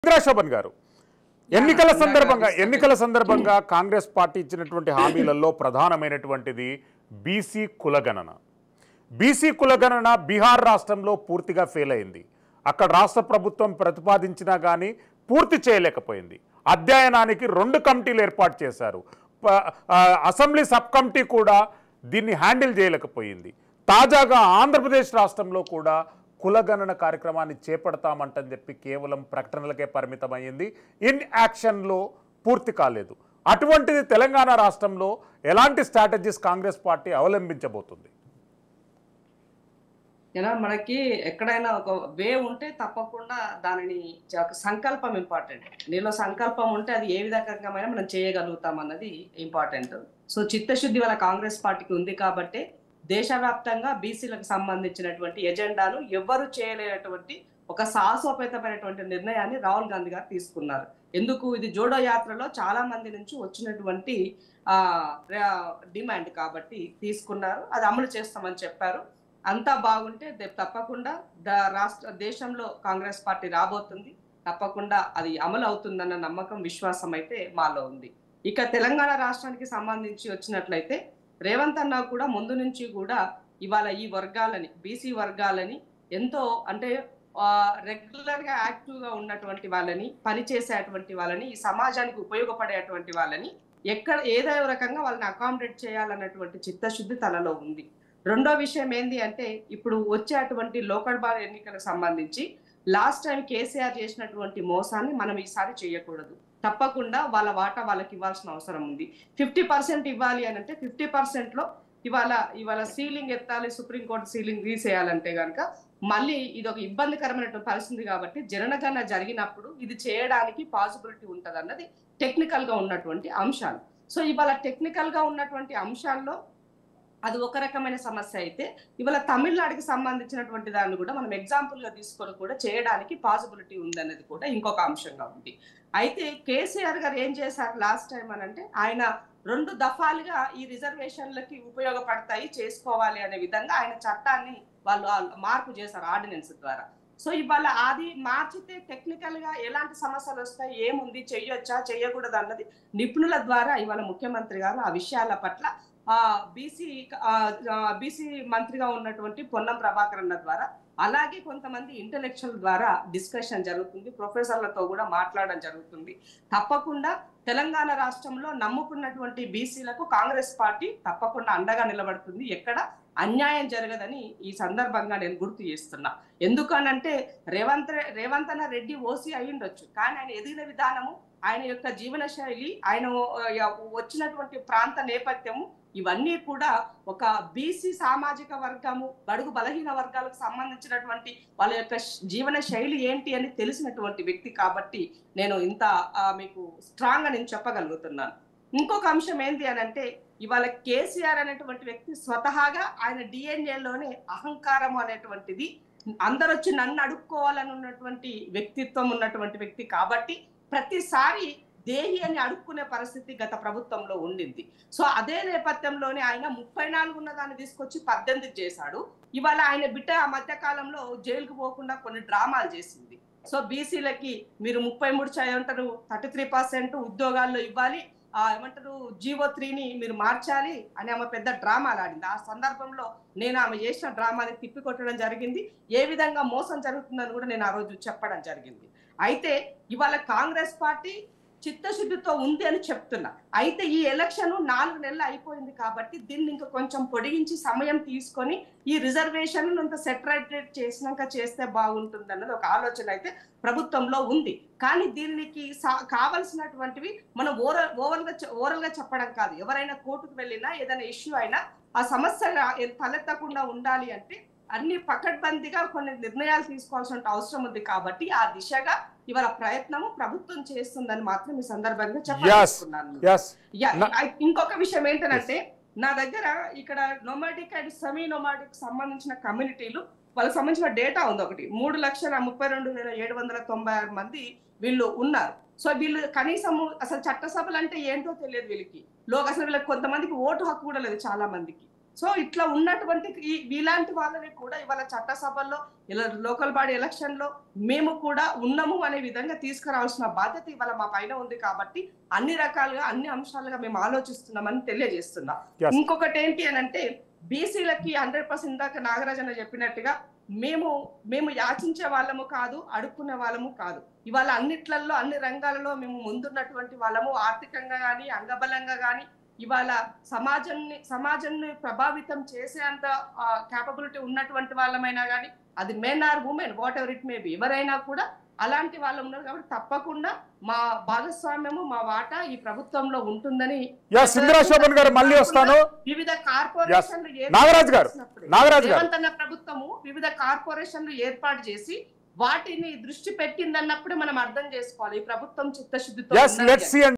ఇంద్రాశోభన్ గారు ఎన్నికల సందర్భంగా ఎన్నికల సందర్భంగా కాంగ్రెస్ పార్టీ ఇచ్చినటువంటి హామీలలో ప్రధానమైనటువంటిది బీసీ కులగణన బీసీ కులగణన బీహార్ రాష్ట్రంలో పూర్తిగా ఫెయిల్ అయింది అక్కడ రాష్ట్ర ప్రభుత్వం ప్రతిపాదించినా కానీ పూర్తి చేయలేకపోయింది అధ్యయనానికి రెండు కమిటీలు ఏర్పాటు చేశారు ప- ఆ, అసెంబ్లీ సబ్ కమిటీ కూడా దీన్ని హ్యాండిల్ చేయలేకపోయింది తాజాగా ఆంధ్రప్రదేశ్ రాష్ట్రంలో కూడా కులగణన కార్యక్రమాన్ని చేపడతామంటని చెప్పి కేవలం ప్రకటనలకే పరిమితమైంది ఇన్ యాక్షన్లో పూర్తి కాలేదు అటువంటిది తెలంగాణ రాష్ట్రంలో ఎలాంటి స్ట్రాటజీస్ కాంగ్రెస్ పార్టీ అవలంబించబోతుంది ఏనా మనకి ఎక్కడైనా ఒక వే ఉంటే తప్పకుండా దానిని చ- ఒక సంకల్పం ఇంపార్టెంట్ నీలో సంకల్పం ఉంటే అది ఏ విధంగా మనం చేయగలుగుతాం అన్నది ఇంపార్టెంట్ సో చిత్తశుద్ధి వల్ల కాంగ్రెస్ పార్టీకి ఉంది కాబట్టి దేశవ్యాప్తంగా బీసీలకు సంబంధించినటువంటి ఎజెండాను ఎవ్వరు చేయలేనటువంటి ఒక సాహసోపేతమైనటువంటి నిర్ణయాన్ని రాహుల్ గాంధీ గారు తీసుకున్నారు ఎందుకు ఇది జోడో యాత్రలో చాలా మంది నుంచి వచ్చినటువంటి ఆ డిమాండ్ కాబట్టి తీసుకున్నారు అది అమలు చేస్తామని చెప్పారు అంతా బాగుంటే దే- తప్పకుండా ద- రాష్ట్ర దేశంలో కాంగ్రెస్ పార్టీ రాబోతుంది తప్పకుండా అది అమలు అవుతుందన్న నమ్మకం విశ్వాసం అయితే మాలో ఉంది ఇక తెలంగాణ రాష్ట్రానికి సంబంధించి వచ్చినట్లయితే రేవంత్ అన్న కూడా ముందు నుంచి కూడా ఇవాళ ఈ వర్గాలని బీసీ వర్గాలని ఎంతో అంటే రెగ్యులర్ గా యాక్టివ్ గా ఉన్నటువంటి వాళ్ళని పనిచేసేటువంటి వాళ్ళని ఈ సమాజానికి ఉపయోగపడేటువంటి వాళ్ళని ఎక్కడ ఏదో రకంగా వాళ్ళని అకామిడేట్ చేయాలన్నటువంటి చిత్తశుద్ధి తనలో ఉంది రెండో విషయం ఏంది అంటే ఇప్పుడు వచ్చేటువంటి లోకల్ బార్ ఎన్నికలకు సంబంధించి లాస్ట్ టైం కేసీఆర్ చేసినటువంటి మోసాన్ని మనం ఈసారి చేయకూడదు తప్పకుండా వాళ్ళ వాటా వాళ్ళకి ఇవ్వాల్సిన అవసరం ఉంది ఫిఫ్టీ పర్సెంట్ ఇవ్వాలి అని అంటే ఫిఫ్టీ పర్సెంట్ లో ఇవాళ ఇవాళ సీలింగ్ ఎత్తాలి సుప్రీంకోర్టు సీలింగ్ తీసేయాలంటే కనుక మళ్ళీ ఇది ఒక ఇబ్బందికరమైనటువంటి పరిస్థితి కాబట్టి జనగణన జరిగినప్పుడు ఇది చేయడానికి పాసిబిలిటీ ఉంటుంది అన్నది టెక్నికల్ గా ఉన్నటువంటి అంశాలు సో ఇవాళ టెక్నికల్ గా ఉన్నటువంటి అంశాల్లో అది ఒక రకమైన సమస్య అయితే ఇవాళ తమిళనాడుకి సంబంధించినటువంటి దాన్ని కూడా మనం ఎగ్జాంపుల్ గా తీసుకొని కూడా చేయడానికి పాసిబిలిటీ ఉందన్నది కూడా ఇంకొక అంశంగా ఉంది అయితే కేసీఆర్ గారు ఏం చేశారు లాస్ట్ టైం అని అంటే ఆయన రెండు దఫాలుగా ఈ రిజర్వేషన్లకి ఉపయోగపడతాయి చేసుకోవాలి అనే విధంగా ఆయన చట్టాన్ని వాళ్ళు ఆ మార్పు చేశారు ఆర్డినెన్స్ ద్వారా సో ఇవాళ అది మార్చితే టెక్నికల్ గా ఎలాంటి సమస్యలు వస్తాయి ఏముంది చెయ్యొచ్చా చెయ్యకూడదు అన్నది నిపుణుల ద్వారా ఇవాళ ముఖ్యమంత్రి గారు ఆ విషయాల పట్ల ఆ బీసీ బీసీ మంత్రిగా ఉన్నటువంటి పొన్నం ప్రభాకర్ అన్న ద్వారా అలాగే కొంతమంది ఇంటలెక్చువల్ ద్వారా డిస్కషన్ జరుగుతుంది ప్రొఫెసర్లతో కూడా మాట్లాడడం జరుగుతుంది తప్పకుండా తెలంగాణ రాష్ట్రంలో నమ్ముకున్నటువంటి బీసీలకు కాంగ్రెస్ పార్టీ తప్పకుండా అండగా నిలబడుతుంది ఎక్కడ అన్యాయం జరగదని ఈ సందర్భంగా నేను గుర్తు చేస్తున్నా ఎందుకనంటే రేవంత్ రె- రేవంత్ అన్న రెడ్డి ఓసీ అయి ఉండొచ్చు కానీ ఆయన ఎదిగిన విధానము ఆయన యొక్క జీవన శైలి ఆయన ఆ, వచ్చినటువంటి ప్రాంత నేపథ్యము ఇవన్నీ కూడా ఒక బీసీ సామాజిక వర్గము బడుగు బలహీన వర్గాలకు సంబంధించినటువంటి వాళ్ళ యొక్క శ్- జీవన శైలి ఏంటి అని తెలిసినటువంటి వ్యక్తి కాబట్టి నేను ఇంత ఆ, మీకు స్ట్రాంగ్ అని నేను చెప్పగలుగుతున్నాను ఇంకొక అంశం ఏంటి అని అంటే ఇవాళ కేసీఆర్ అనేటువంటి వ్యక్తి స్వతహాగా ఆయన డిఎన్ఏలోనే అహంకారం అనేటువంటిది అందరు వచ్చి నన్ను అడుక్కోవాలని ఉన్నటువంటి వ్యక్తిత్వం ఉన్నటువంటి వ్యక్తి కాబట్టి ప్రతిసారి దేహి అని అడుక్కునే పరిస్థితి గత ప్రభుత్వంలో ఉండింది సో అదే నేపథ్యంలోనే ఆయన ముప్పై నాలుగు ఉన్న దాన్ని తీసుకొచ్చి పద్దెనిమిది చేశాడు ఇవాళ ఆయన బిడ్డ ఆ మధ్య కాలంలో జైలుకు పోకుండా కొన్ని డ్రామాలు చేసింది సో బీసీలకి మీరు ముప్పై మూడు ఏమంటారు థర్టీ త్రీ పర్సెంట్ ఉద్యోగాల్లో ఇవ్వాలి ఆ ఏమంటారు జీవో త్రీని మీరు మార్చాలి అని ఆమె పెద్ద డ్రామాలు ఆడింది ఆ సందర్భంలో నేను ఆమె చేసిన డ్రామాని తిప్పికొట్టడం జరిగింది ఏ విధంగా మోసం జరుగుతుందని కూడా నేను ఆ రోజు చెప్పడం జరిగింది అయితే ఇవాళ కాంగ్రెస్ పార్టీ చిత్తశుద్ధితో ఉంది అని చెప్తున్నా అయితే ఈ ఎలక్షన్ నాలుగు నెలలు అయిపోయింది కాబట్టి దీన్ని ఇంకా కొంచెం పొడిగించి సమయం తీసుకొని ఈ రిజర్వేషన్ అంత సెటరేట్ చేసినాక చేస్తే బాగుంటుంది అన్నది ఒక ఆలోచన అయితే ప్రభుత్వంలో ఉంది కానీ దీనికి సా- కావలసినటువంటివి మనం ఓవర్ ఓవర్ గా చె- ఓవరల్ గా చెప్పడం కాదు ఎవరైనా కోర్టుకు వెళ్ళినా ఏదైనా ఇష్యూ అయినా ఆ సమస్య రా- తలెత్తకుండా ఉండాలి అంటే అన్ని పకడ్బందీగా కొన్ని నిర్ణయాలు తీసుకోవాల్సిన అవసరం ఉంది కాబట్టి ఆ దిశగా ఇవాళ ప్రయత్నము ప్రభుత్వం చేస్తుందని మాత్రం ఈ సందర్భంగా చెప్పాలనుకున్నాను ఎస్ యా, నా- ఐ- ఇంకొక విషయం ఏంటంటే నా దగ్గర ఇక్కడ నొమాటిక్ అండ్ సెమీ నొమాటిక్ సంబంధించిన కమ్యూనిటీలు వాళ్ళకి సంబంధించిన డేటా ఉంది ఒకటి మూడు లక్షల ముప్పై రెండు వేల ఏడు వందల తొంభై ఆరు మంది వీళ్ళు ఉన్నారు సో వీళ్ళు కనీసం అసలు చట్టసభలు అంటే ఏంటో తెలియదు వీళ్ళకి లోక్ అసలు వీళ్ళకి కొంతమందికి ఓటు హక్కు కూడా లేదు చాలా మందికి సో ఇట్లా ఉన్నటువంటి ఈ- ఇలాంటి వాళ్ళని కూడా ఇవాళ చట్టసభల్లో ఇలా లోకల్ బాడీ ఎలక్షన్ లో మేము కూడా ఉన్నాము అనే విధంగా తీసుకురావాల్సిన బాధ్యత ఇవాళ మా పైన ఉంది కాబట్టి అన్ని రకాలుగా అన్ని అంశాలుగా మేము ఆలోచిస్తున్నామని తెలియజేస్తున్నా Yes. ఇంకొకటి ఏంటి అని అంటే బీసీలకి హండ్రెడ్ పర్సెంట్ ఇందాక నాగరాజన చెప్పినట్టుగా మేము మేము యాచించే వాళ్ళము కాదు అడుక్కునే వాళ్ళము కాదు ఇవాళ అన్నిట్లలో అన్ని రంగాలలో మేము ముందున్నటువంటి వాళ్ళము ఆర్థికంగా కానీ అంగబలంగా కానీ ఇవాళ సమాజాన్ని సమాజాన్ని ప్రభావితం చేసే అంత క్యాపబిలిటీ ఉన్నటువంటి వాళ్ళమైనా కానీ అది men or women whatever it may be ఎవరైనా కూడా అలాంటి వాళ్ళు ఉన్నారు కాబట్టి తప్పకుండా మా భాగస్వామ్యము మా వాటా ఈ ప్రభుత్వంలో ఉంటుందని ఎస్ ఇందిరా శోభన్ గారు మళ్ళీ వస్తాను వివిధ కార్పొరేషన్లు ఏర్పాటు నాగరాజు గారు, చేసినప్పుడే నాగరాజు గారు. రేవంత్ అన్న ప్రభుత్వము వివిధ కార్పొరేషన్లు ఏర్పాటు చేసి వాటిని దృష్టి పెట్టిందన్నప్పుడే మనం అర్థం చేసుకోవాలి ఈ ప్రభుత్వం చిత్తశుద్ధితో ఎస్ ఉన్నది లెట్స్ అని. సి